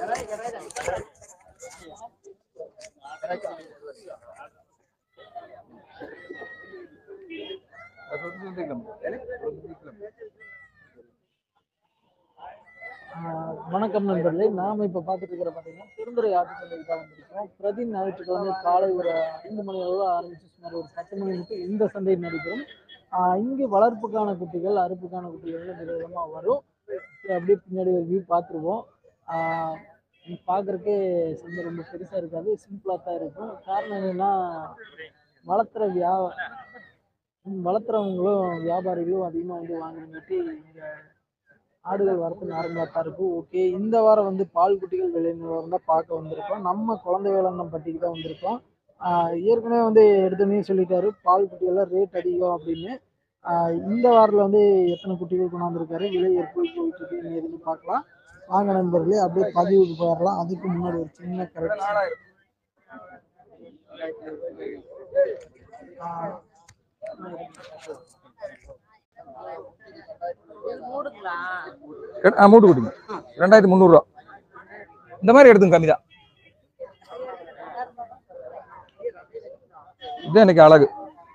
ஆஹ் வணக்கம் நண்பர்களே நாம இப்ப பார்த்துட்டு இருக்கிற பாத்தீங்கன்னா பெருந்துறை ஆட்டு சந்தைக்கு தான் வந்திருக்கோம் பிரதி ஞாயிற்றுக்கிழமை காலை ஒரு ஐந்து மணி அளவு ஆரம்பிச்சு சுமார் ஒரு பத்து மணி மட்டும் இந்த சந்தை நடைபெறும் ஆஹ் இங்கு வளர்ப்புக்கான குட்டிகள் அறுப்புக்கான குட்டிகள் விதவிதமா வரும் சரி, அப்படியே பின்னாடி ஒரு வியூ பார்த்துருவோம் ஆஹ் இது பார்க்கறதுக்கே சந்தை ரொம்ப பெருசா இருக்காது சிம்பிளா தான் இருக்கும் காரணம் என்னன்னா வளர்த்துற வியா வளர்த்துறவங்களும் வியாபாரிகளும் அதிகமாக வந்து வாங்குறங்காட்டி இங்க ஆடுகள் வரத்து நார்மலாக தான் இருக்கும் ஓகே இந்த வாரம் வந்து பால் குட்டிகள் விலை நிலவரம் தான் பார்க்க வந்திருக்கோம் நம்ம குழந்தை வேளாண் பட்டிக்கு தான் வந்திருக்கோம் ஆஹ் ஏற்கனவே வந்து எடுத்தோடனே சொல்லிட்டாரு பால் குட்டிகள்லாம் ரேட் அதிகம் அப்படின்னு ஆஹ் இந்த வாரத்தில் வந்து எத்தனை குட்டிகள் கொண்டாந்துருக்காரு விலை எப்படி போயிட்டு இருக்கு எதுன்னு பார்க்கலாம் வாங்க நண்பர்களே அப்படியே பதிவுக்கு போயிடலாம் அதுக்கு முன்னாடி ஒரு சின்ன கரெக்ட் ஆ மூட்டு குட்டிங்க ரெண்டாயிரத்தி முந்நூறுரூவா இந்த மாதிரி எடுத்துங்க கம்மி தான் இது எனக்கு அழகு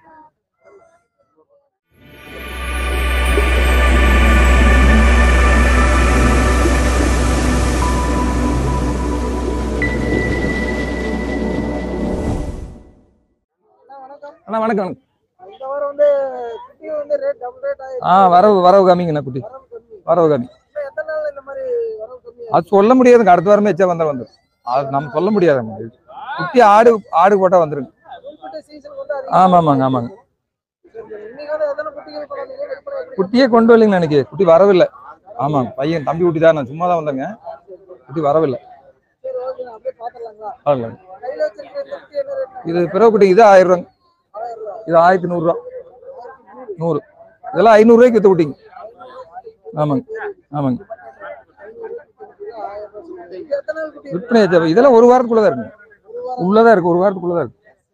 அண்ணா வணக்கம் வணக்கம். இந்த வாரம் வந்து குட்டி வந்து ரேட் டபுள் ரேட் ஆயிடுச்சு ஆ வரவு வரவு காமிங்கண்ணா குட்டி வரவு கம்மி வரவு காமி இன்னும் எத்தனை நாள் இந்த மாதிரி வரவு கம்மி அது சொல்ல முடியாதுங்க அடுத்த வாரமே எச்சா வந்தா வந்துடும் அது நம்ம சொல்ல முடியாது குட்டி ஆடு ஆடு போட்டா வந்துருங்க குறிப்பிட்ட சீசன் வந்து ஆமா ஆமாங்க ஆமாங்க இன்னைக்கு வந்து எத்தனை குட்டிகள் கொண்டாந்தீங்க விற்பனை எப்படி குட்டியே கொண்டு வரலைங்க எனக்கு குட்டி வரவில்லை ஆமாங்க பையன் தம்பி குட்டி தான் நான் சும்மா தான் வந்தேங்க குட்டி வரவில்லை சரி ஓகே நான் அப்படியே பாத்துடலாங்களா வரல கையில வச்சிருக்க இந்த குட்டி என்ன ரேட் இது பிறகு குட்டி இது ஆயிரம் ரூபாங்க ஆயிரம் ரூபாய் இது ஆயிரத்தி நூறுரூவா நூறு இதெல்லாம் ஐநூறுரூவாய்க்கு வித்து குட்டிங்க ஆமாங்க ஆமாங்க ஆயிரம் ரூபாய் சொல்லுங்க. இது எத்தனை நாள் குட்டி விற்பனை ஆச்சு. இதெல்லாம் ஒரு வாரத்துக்குள்ள தான் இருக்குங்க உள்ளதான் இருக்கு ஒரு வாரத்துக்குள்ள தான் இருக்கு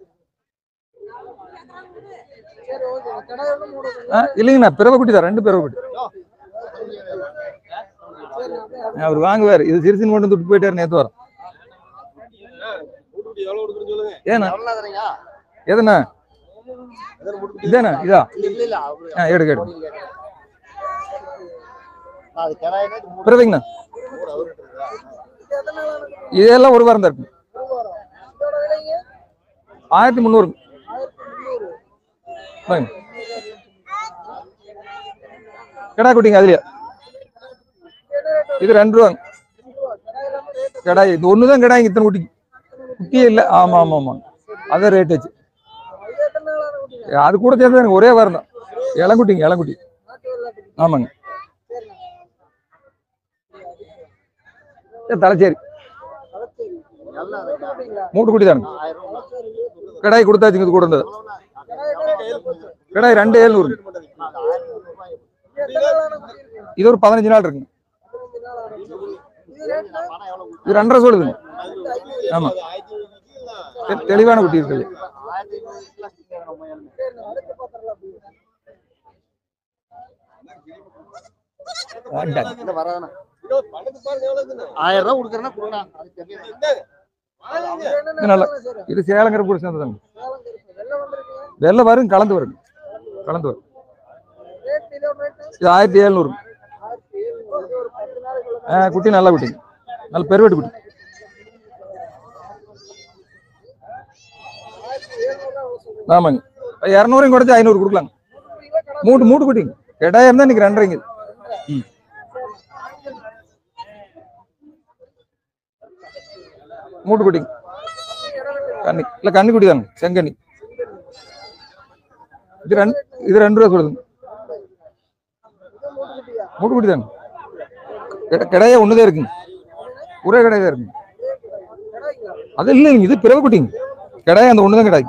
சரி ஓகே கடை ஒன்று மூணு ஆ இல்லைங்கண்ணா பிறவை குட்டி தான் ரெண்டு பிறவை குட்டி சரி நான் அப்படியே அவர் வாங்குவார் இது சிறுசின் மட்டும் துட்டு போயிட்டாரு நேத்து வரோம் ஏண்ணா எதுண்ணா இதாண்ணா இதா ஆ எடுக்க எடுக்க பிறவைங்கண்ணா இது எத்தனை நாள் ஆனது? இதெல்லாம் ஒரு வாரம் தான் இருக்கு ஒரு வாரம் இதோட விலைங்க ஆயிரத்தி முந்நூறு ஆயிரத்தி முந்நூறு வாங்க கிடா குட்டிங்க அதுலயா என்ன ரேட் இது ரெண்டு ரூபாங்க ரூபா கடை எல்லாமே ரேட் கிடாய் இது ஒன்று தான் கிடாய்ங்க இத்தனை குட்டிக்கு குட்டியே இல்லை ஆமாம் ஆமாம் ஆமாம் அதான் ரேட் வச்சு இது எத்தனை நாள் ஆன குட்டிங்க அது கூட சேர்ந்து எனக்கு ஒரே வாரம் தான் இளங்குட்டிங்க இளங்குட்டி நாட்டு வெள்ளாட்டு குட்டி ஆமாங்க சரிண்ணா இது தலைச்சேரி வளர்த்தேரி நல்லா குட்டிங்களா மூட்டு குட்டி தானுங்க வளர்த்தேரி கிடாய் கொடுத்தாச்சுங்க இது கூட இருந்தது கடை என்ன ரேட் போச்சு கிடாய் ரெண்டு ஏழ்நூறு இது எத்தனை நாள் ஆன குட்டி இருக்கு இது ஒரு பதினஞ்சு நாள் இருக்குங்க பதினஞ்சு நாள் ஆன குட்டி இது ரேட்னா இது ரெண்டரை சொல்லுதுங்க ஐநூறு ஆமாம் தெ- தெளிவான குட்டி இருக்குது சரிண்ணா அடுத்து பாத்திரலாம் அப்படி ஆயிரம் ரூபாய் கொடுக்குறேன்னா கொடுங்க இது நல்லா இது சேலங்கிற கூட சேர்ந்ததாங்க வெள்ளம் வந்திருக்குங்க வெள்ளை வரும் கலந்து வரும் கலந்து வரும் ரேட் கிலோ ரேட் இது ஆயிரத்தி எழுநூறு ஆயிரத்தி எழுநூறு ஒரு பத்து நாளைக்குள்ள ஆ குட்டி நல்லா குட்டி நல்ல பெருவெட்டு குட்டி ஆயிரத்தி எழுநூறு அவ்வளோ சொல்லுங்க ஆமாங்க இரநூறையும் குறைச்சி ஐநூறு கொடுக்கலாங்க மூட்டு மூட்டு குட்டிங்க கெட்டாயம் இருந்தால் இன்னைக்கு ரெண்டரைங்க ம் மூட்டு குட்டிங்க கன்னி இல்லை கன்னி குட்டி தாங்க செங்கன்னி இது ரெண்டு இது ரெண்டு ரூபா சொல்லுதுங்க மூட்டு குட்டி தாங்க கெட- கிடையே ஒண்ணுதான் இருக்குங்க ஒரே கிடையே தான் இருக்குங்க அது இல்லைங்க இது பிறகு குட்டிங்க கிடையாது அந்த ஒண்ணுதான் கிடையாது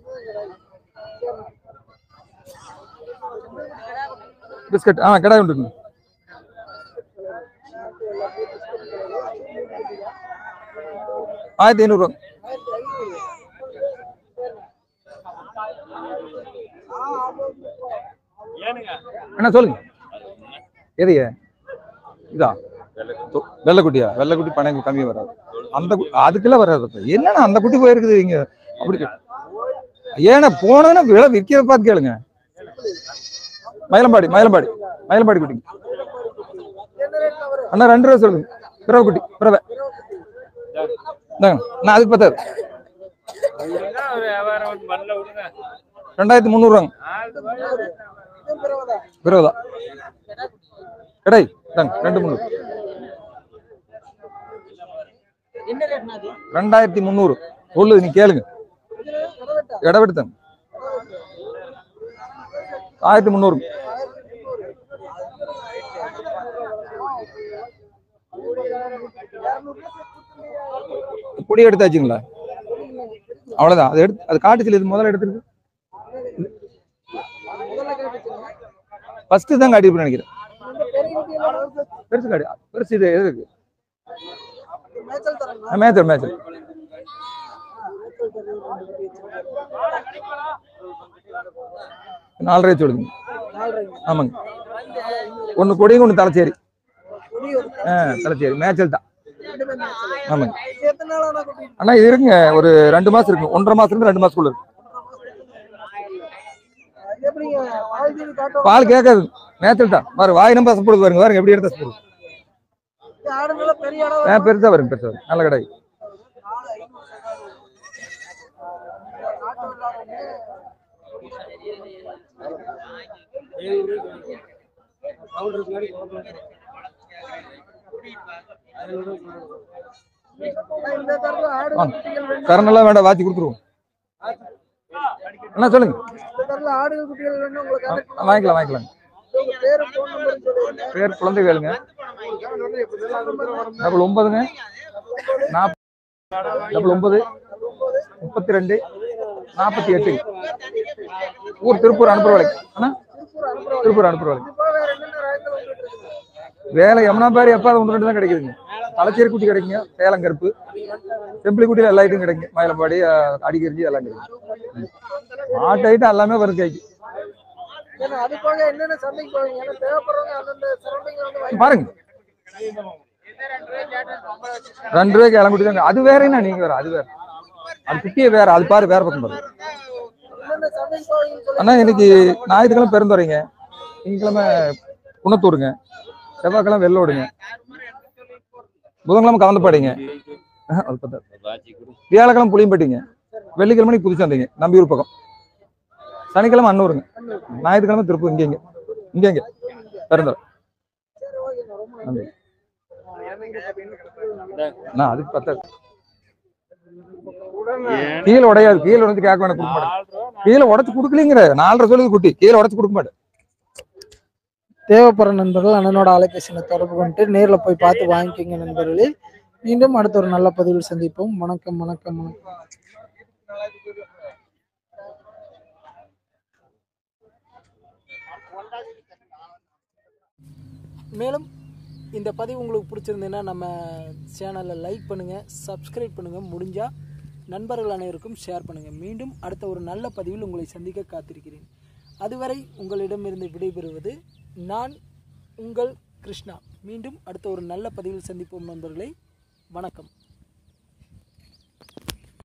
பிஸ்கட் ஆ கிடாய் உண்டுங்க ஆயிரத்தி ஐநூறுரூவா என்ன சொல்லுங்க எதைய இதா தொ- வெள்ளைக்குட்டியா வெள்ளைக்குட்டி பணம் கம்மி வராது அந்த கு- அதுக்கெல்லாம் வராது அப்ப. என்னன்னா அந்த குட்டி போயிருக்குது இங்க அப்படி கே- ஏன்னா போனதுன்னா விலை விற்கிறத பார்த்து கேளுங்க மயிலம்பாடி மயிலம்பாடி மயிலம்பாடி குட்டி அண்ணா ரெண்டு ரூபா சொல்லுங்க பிறவை குட்டி பிறவை இந்தாங்க நான் அதுக்கு பத்தாது ரெண்டாயிரத்தி முந்நூறுவாங்க பிறகுதான் கடை இந்தாங்க ரெண்டு முந்நூறு என்ன ரேட்னா அது ரெண்டாயிரத்தி முந்நூறு சொல்லுது நீ கேளுங்க இடவெடுத்தாங்க ஆயிரத்தி முந்நூறு பொடி எடுத்தாச்சுங்களா அவ்வளவுதான் அது எடுத்து அது காட்டுச்சில் இது முதல்ல எடுத்துருக்கு ஃபர்ஸ்ட் தான் காட்டி நினைக்கிறேன் பெருசு காடி பெருசு இது எது இருக்கு மேய்ச்சல் தரங்களா மேய்ச்சல் மேய்ச்சல் நாலரை சொல்லுங்க ஆமாங்க ஒன்று கொடிங்க ஒன்று தலைச்சேரி ஆ தலைச்சேரி மேய்ச்சல் தான் ஆமாங்க எத்தனை நாள் ஆனா குட்டி அண்ணா இது இருக்குங்க ஒரு ரெண்டு மாசம் இருக்கு ஒன்றரை மாசம் இருந்து ரெண்டு மாசத்துக்குள்ள இருக்கு எப்படிங்க பால் தீனி காட்டும் பால் கேட்காது மேய்ச்சல் தான் பாரு வாய் நம்ம சப்படுது பாருங்க பாருங்க எப்படி எடுத்து சப்படுது ஆடுங்கள பெரிய அளவு ஆ பெருசா வரும் பெருசா வரும் நல்ல கடை இந்த தரத்துல ஆடு வாங்க. குட்டிகள் வேணும் கரண்டெல்லாம் வேண்டாம் வாத்தி கொடுத்துருவோம் அண்ணா சொல்லுங்க இந்த தரத்துல ஆடுகள் குட்டிகள் வேணும் உங்களுக்கு ஆ, contact வாங்கிக்கலாம் வாங்கிக்கலாம் உங்க பேரு போன் நம்பர் சொல்லுங்க பேர் குழந்தை வேலுங்க டபுள் ஒன்பதுங்க நாப் டபுள் ஒன்பது முப்பத்தி ரெண்டு நாற்பத்தி எட்டு ஊர் திருப்பூர் அனுப்புற வேலைக்கு அண்ணா திருப்பூர் அனுப்புற வேலைக்கு இப்போ வேற என்னென்ன ரகங்கள் வந்துட்டு இருக்குது வேலை யமுனா பாரி எப்போ ஒன்று ரெண்டு தான் கிடைக்குதுங்க தலைச்சேரி குட்டி கிடைக்குங்க சேலம் கருப்பு செம்பிளி குட்டியில் எல்லா ஐட்டும் கிடைக்கும் மயிலம்பாடி அஹ், அடிக்கரிஞ்சி எல்லாம் கிடைக்கும் ஆட்டு ஐட்டம் எல்லாமே வரும் கைக்கு ஏன்னா அது போக என்னென்ன சந்தைக்கு போவீங்க ஏன்னா தேவைப்படுறவங்க அந்தந்த சரௌண்டிங்ல வந்து வாங்கி பாருங்க ரெண்டு ரூபாய்க்கு இளங்குட்டி தாங்க அது வேறேன்னா நீங்க வேற அது வேற அது குட்டியே வேற அது பாரு வேற பக்கம் பாரு என்னென்ன சந்தைக்கு போவீங்கன்னு சொல்லி அண்ணா இன்னைக்கு ஞாயிற்றுக்கிழமை பெருந்துறைங்க திங்கக்கிழமை குணத்தூருங்க செவ்வாய்க்கிழமை வெள்ளோடுங்க புதன்கிழமை கலந்துப்பாடிங்க அது பார்த்தா வியாழக்கிழமை புளியம்பட்டிங்க வெள்ளிக்கிழமை புதுசு வந்தீங்க நம்பியூர் பக்கம் சனிக்கிழமை அன்னூருங்க ஞாயிற்றுக்கிழமை திருப்பூர் இங்கே இங்கே இங்கே இங்கே பெருந்துறை நன்றி அண்ணா அதுக்கு பத்தாது கீழே உடையாது கீழே உடைஞ்சு கேட்க வேணாம் கொடுக்க மாட்டேன் கீழே உடைச்சு கொடுக்கலீங்கிற நாலரை சொல்லுது குட்டி கீழே உடைச்சு கொடுக்க மாட்டேன் தேவைப்படுற நண்பர்கள் அண்ணனோட அலைபேசியில் தொடர்பு கொண்டு நேரில் போய் பார்த்து வாங்கிக்கோங்க நண்பர்களே மீண்டும் அடுத்த ஒரு நல்ல பதிவில் சந்திப்போம் வணக்கம் வணக்கம் வணக்கம் மேலும் இந்த பதிவு உங்களுக்கு பிடிச்சிருந்ததுன்னா நம்ம சேனலை லைக் பண்ணுங்கள் சப்ஸ்கிரைப் பண்ணுங்கள் முடிஞ்சால் நண்பர்கள் அனைவருக்கும் ஷேர் பண்ணுங்கள் மீண்டும் அடுத்த ஒரு நல்ல பதிவில் உங்களை சந்திக்க காத்திருக்கிறேன் அதுவரை உங்களிடமிருந்து விடைபெறுவது நான் உங்கள் கிருஷ்ணா மீண்டும் அடுத்த ஒரு நல்ல பதிவில் சந்திப்போம் நண்பர்களே வணக்கம்